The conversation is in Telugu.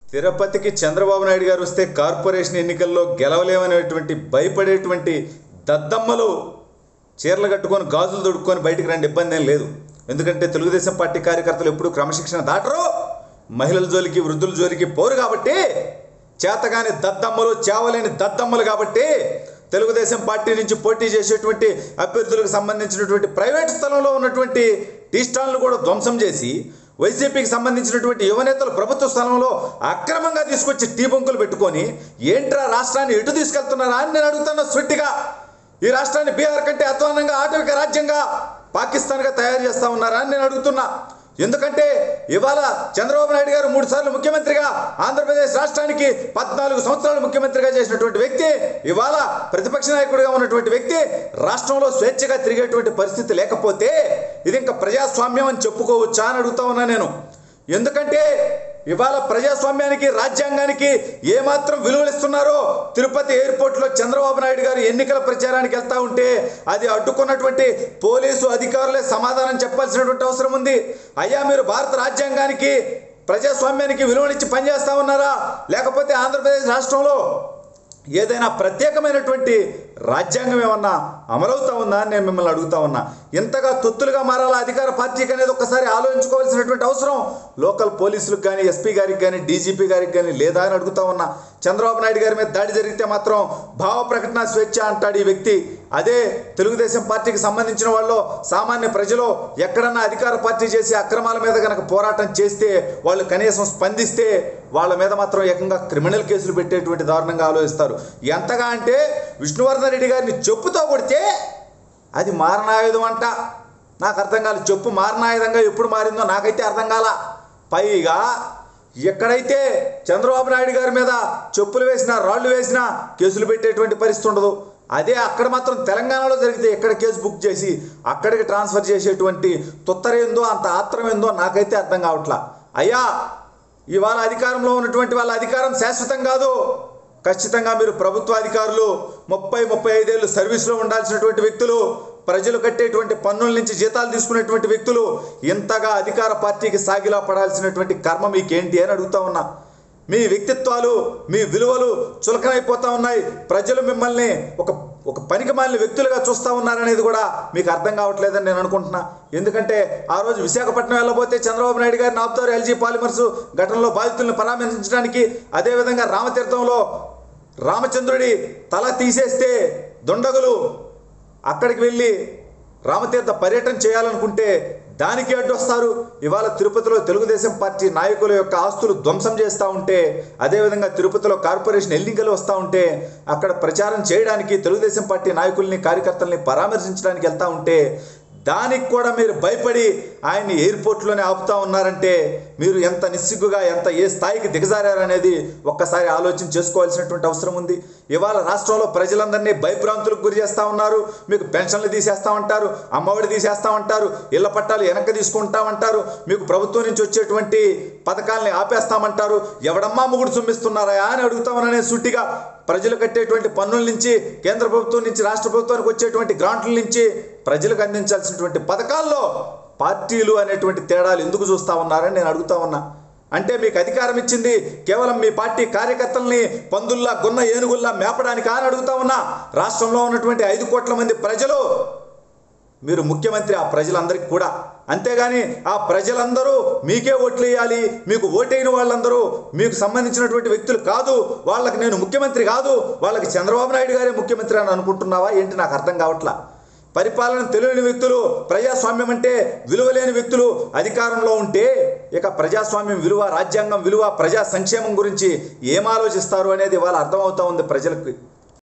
తిరుపతికి చంద్రబాబు నాయుడు గారు వస్తే కార్పొరేషన్ ఎన్నికల్లో గెలవలేమనేటువంటి భయపడేటువంటి దద్దమ్మలు చీరలు కట్టుకొని గాజులు తొడుక్కొని బయటికి రండి ఇబ్బంది ఏం లేదు ఎందుకంటే తెలుగుదేశం పార్టీ కార్యకర్తలు ఎప్పుడు క్రమశిక్షణ దాటరు మహిళల జోలికి వృద్ధుల జోలికి పోరు కాబట్టి చేతగాని దద్దమ్మలు చేవలేని దద్దమ్మలు కాబట్టి తెలుగుదేశం పార్టీ నుంచి పోటీ చేసేటువంటి అభ్యర్థులకు సంబంధించినటువంటి ప్రైవేట్ స్థలంలో ఉన్నటువంటి టీ స్టాల్ను కూడా ధ్వంసం చేసి వైసీపీకి సంబంధించినటువంటి యువనేతలు ప్రభుత్వ స్థలంలో అక్రమంగా తీసుకొచ్చి టీ బొంకులు పెట్టుకొని ఏంట్రా రాష్ట్రాన్ని ఎటు తీసుకెళ్తున్నారా అని నేను అడుగుతున్నా సుట్టిగా ఈ రాష్ట్రాన్ని బీహార్ కంటే అధ్వానంగా ఆటవిక రాజ్యంగా పాకిస్తాన్గా తయారు చేస్తా ఉన్నారా అని నేను అడుగుతున్నా ఎందుకంటే ఇవాళ చంద్రబాబు నాయుడు గారు మూడు సార్లు ముఖ్యమంత్రిగా ఆంధ్రప్రదేశ్ రాష్ట్రానికి పద్నాలుగు సంవత్సరాలు ముఖ్యమంత్రిగా చేసినటువంటి వ్యక్తి ఇవాళ ప్రతిపక్ష నాయకుడిగా ఉన్నటువంటి వ్యక్తి రాష్ట్రంలో స్వేచ్ఛగా తిరిగేటువంటి పరిస్థితి లేకపోతే ఇది ఇంకా ప్రజాస్వామ్యం అని చెప్పుకోవచ్చా అని అడుగుతా ఉన్నా నేను ఎందుకంటే ఇవాళ ప్రజాస్వామ్యానికి రాజ్యాంగానికి ఏమాత్రం విలువలు ఇస్తున్నారో తిరుపతి ఎయిర్పోర్ట్లో చంద్రబాబు నాయుడు గారు ఎన్నికల ప్రచారానికి వెళ్తా ఉంటే అది అడ్డుకున్నటువంటి పోలీసు అధికారులే సమాధానం చెప్పాల్సినటువంటి అవసరం ఉంది అయ్యా మీరు భారత రాజ్యాంగానికి ప్రజాస్వామ్యానికి విలువనిచ్చి పనిచేస్తా ఉన్నారా లేకపోతే ఆంధ్రప్రదేశ్ రాష్ట్రంలో ఏదైనా ప్రత్యేకమైనటువంటి రాజ్యాంగం ఏమన్నా అమలవుతా ఉందా అని నేను మిమ్మల్ని అడుగుతా ఉన్నా ఇంతగా తొత్తులుగా మారాలా అధికార పార్టీకి అనేది ఒక్కసారి ఆలోచించుకోవాల్సినటువంటి అవసరం లోకల్ పోలీసులకు కానీ ఎస్పీ గారికి కానీ డీజీపీ గారికి కానీ లేదా అని అడుగుతా ఉన్నా చంద్రబాబు నాయుడు గారి మీద దాడి జరిగితే మాత్రం భావ ప్రకటన స్వేచ్ఛ అంటాడు ఈ వ్యక్తి అదే తెలుగుదేశం పార్టీకి సంబంధించిన వాళ్ళు సామాన్య ప్రజలు ఎక్కడన్నా అధికార పార్టీ చేసి అక్రమాల మీద కనుక పోరాటం చేస్తే వాళ్ళు కనీసం స్పందిస్తే వాళ్ళ మీద మాత్రం ఏకంగా క్రిమినల్ కేసులు పెట్టేటువంటి దారుణంగా ఆలోచిస్తారు ఎంతగా అంటే విష్ణువర్ధన్ రెడ్డి గారిని చెప్పుతో కొడితే అది మారణాయుధం అంట నాకు అర్థం కాలేదు చెప్పు మారణాయుధంగా ఎప్పుడు మారిందో నాకైతే అర్థం కాల పైగా ఎక్కడైతే చంద్రబాబు నాయుడు గారి మీద చెప్పులు వేసినా రాళ్ళు వేసినా కేసులు పెట్టేటువంటి పరిస్థితి ఉండదు అదే అక్కడ మాత్రం తెలంగాణలో జరిగితే ఎక్కడ కేసు బుక్ చేసి అక్కడికి ట్రాన్స్ఫర్ చేసేటువంటి తొత్తరేందో అంత ఆత్రం ఏందో నాకైతే అర్థం కావట్లా అయ్యా ఇవాళ అధికారంలో ఉన్నటువంటి వాళ్ళ అధికారం శాశ్వతం కాదు ఖచ్చితంగా మీరు ప్రభుత్వ అధికారులు ముప్పై ముప్పై ఐదేళ్ళు సర్వీస్లో ఉండాల్సినటువంటి వ్యక్తులు ప్రజలు కట్టేటువంటి పన్నుల నుంచి జీతాలు తీసుకునేటువంటి వ్యక్తులు ఇంతగా అధికార పార్టీకి సాగిలా పడాల్సినటువంటి కర్మ మీకేంటి అని అడుగుతా ఉన్నా మీ వ్యక్తిత్వాలు మీ విలువలు చులకనైపోతా ఉన్నాయి ప్రజలు మిమ్మల్ని ఒక ఒక పనికి మాలిన వ్యక్తులుగా చూస్తూ ఉన్నారనేది కూడా మీకు అర్థం కావట్లేదని నేను అనుకుంటున్నా ఎందుకంటే ఆ రోజు విశాఖపట్నం వెళ్ళబోతే చంద్రబాబు నాయుడు గారిని ఆపుతారు ఎల్జీ పాలిమర్స్ ఘటనలో బాధితులను పరామర్శించడానికి అదేవిధంగా రామతీర్థంలో రామచంద్రుడి తల తీసేస్తే దుండగులు అక్కడికి వెళ్ళి రామతీర్థ పర్యటన చేయాలనుకుంటే దానికి అడ్డొస్తారు ఇవాళ తిరుపతిలో తెలుగుదేశం పార్టీ నాయకుల యొక్క ఆస్తులు ధ్వంసం చేస్తూ ఉంటే అదేవిధంగా తిరుపతిలో కార్పొరేషన్ ఎన్నికలు వస్తూ ఉంటే అక్కడ ప్రచారం చేయడానికి తెలుగుదేశం పార్టీ నాయకుల్ని కార్యకర్తల్ని పరామర్శించడానికి వెళ్తూ ఉంటే దానికి కూడా మీరు భయపడి ఆయన్ని ఎయిర్పోర్ట్లోనే ఆపుతా ఉన్నారంటే మీరు ఎంత నిస్సిగ్గుగా ఎంత ఏ స్థాయికి దిగజారనేది ఒక్కసారి ఆలోచన చేసుకోవాల్సినటువంటి అవసరం ఉంది ఇవాళ రాష్ట్రంలో ప్రజలందరినీ భయభ్రాంతులకు గురి చేస్తూ ఉన్నారు మీకు పెన్షన్లు తీసేస్తామంటారు అమ్మఒడి తీసేస్తామంటారు ఇళ్ల పట్టాలు వెనక్కి తీసుకుంటామంటారు మీకు ప్రభుత్వం నుంచి వచ్చేటువంటి పథకాలని ఆపేస్తామంటారు ఎవడమ్మా ముగుడు చుమ్మిస్తున్నారా అని అడుగుతా ఉన్నానే సూటిగా ప్రజలు కట్టేటువంటి పన్నుల నుంచి కేంద్ర ప్రభుత్వం నుంచి రాష్ట్ర ప్రభుత్వానికి వచ్చేటువంటి గ్రాంట్ల నుంచి ప్రజలకు అందించాల్సినటువంటి పథకాల్లో పార్టీలు అనేటువంటి తేడాలు ఎందుకు చూస్తా ఉన్నారని నేను అడుగుతా ఉన్నా అంటే మీకు అధికారం ఇచ్చింది కేవలం మీ పార్టీ కార్యకర్తల్ని పందుల్లా గున్న ఏనుగుల్లా మేపడానికి అని అడుగుతా ఉన్నా రాష్ట్రంలో ఉన్నటువంటి ఐదు కోట్ల మంది ప్రజలు మీరు ముఖ్యమంత్రి ఆ ప్రజలందరికీ కూడా అంతేగాని ఆ ప్రజలందరూ మీకే ఓట్లు వేయాలి మీకు ఓటైన వాళ్ళందరూ మీకు సంబంధించినటువంటి వ్యక్తులు కాదు వాళ్ళకి నేను ముఖ్యమంత్రి కాదు వాళ్ళకి చంద్రబాబు నాయుడు గారే ముఖ్యమంత్రి అని అనుకుంటున్నావా ఏంటి నాకు అర్థం కావట్లా పరిపాలన తెలియని వ్యక్తులు ప్రజాస్వామ్యం అంటే విలువ లేని వ్యక్తులు అధికారంలో ఉంటే ఇక ప్రజాస్వామ్యం విలువ రాజ్యాంగం విలువ ప్రజా సంక్షేమం గురించి ఏం ఆలోచిస్తారు అనేది ఇవాళ అర్థమవుతా ఉంది ప్రజలకు